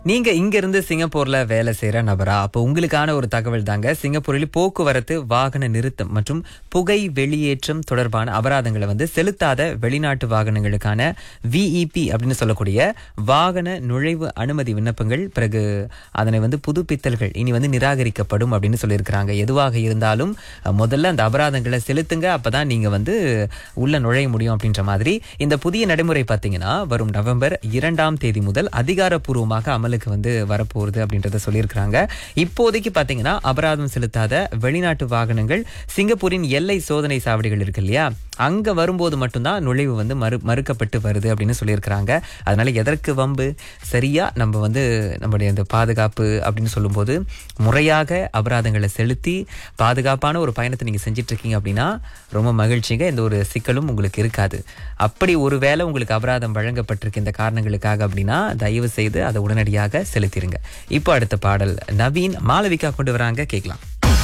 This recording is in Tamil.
நீங்க இங்க இருந்து சிங்கப்பூர்ல வேலை செய்யற நபரா அப்ப உங்களுக்கான ஒரு தகவல் தாங்க சிங்கப்பூரில் போக்குவரத்து வாகன நிறுத்தம் மற்றும் புகை வெளியேற்றம் தொடர்பான அபராதங்களை வந்து செலுத்தாத வெளிநாட்டு வாகனங்களுக்கான விஇபி அப்படின்னு சொல்லக்கூடிய வாகன நுழைவு அனுமதி விண்ணப்பங்கள் பிறகு அதனை வந்து புதுப்பித்தல்கள் இனி வந்து நிராகரிக்கப்படும் அப்படின்னு சொல்லியிருக்கிறாங்க எதுவாக இருந்தாலும் அஹ், முதல்ல அந்த அபராதங்களை செலுத்துங்க அப்பதான் நீங்க வந்து உள்ள நுழைய முடியும் அப்படின்ற மாதிரி இந்த புதிய நடைமுறை பார்த்தீங்கன்னா வரும் நவம்பர் இரண்டாம் தேதி முதல் அதிகாரப்பூர்வமாக அமலுக்கு வந்து வரப்போகுது அப்படின்றத சொல்லியிருக்கிறாங்க இப்போதைக்கு பார்த்தீங்கன்னா அபராதம் செலுத்தாத வெளிநாட்டு வாகனங்கள் சிங்கப்பூரின் எல்லை சோதனை சாவடிகள் இருக்கு இல்லையா அங்க வரும்போது மட்டும்தான் நுழைவு வந்து மறு மறுக்கப்பட்டு வருது அப்படின்னு சொல்லியிருக்கிறாங்க அதனால எதற்கு வம்பு சரியா நம்ம வந்து நம்முடைய இந்த பாதுகாப்பு அப்படின்னு சொல்லும்போது முறையாக அபராதங்களை செலுத்தி பாதுகாப்பான ஒரு பயணத்தை நீங்க செஞ்சுட்டு இருக்கீங்க அப்படின்னா ரொம்ப மகிழ்ச்சிங்க எந்த ஒரு சிக்கலும் உங்களுக்கு இருக்காது அப்படி ஒருவேளை உங்களுக்கு அபராதம் வழங்கப்பட்டிருக்கு இந்த காரணங்களுக்காக அப்படின்னா தயவு செய்து அதை உடனடியாக செலுத்திடுங்க இப்போ அடுத்த பாடல் நவீன் மாளவிகா கொண்டு வராங்க கேட்கலாம்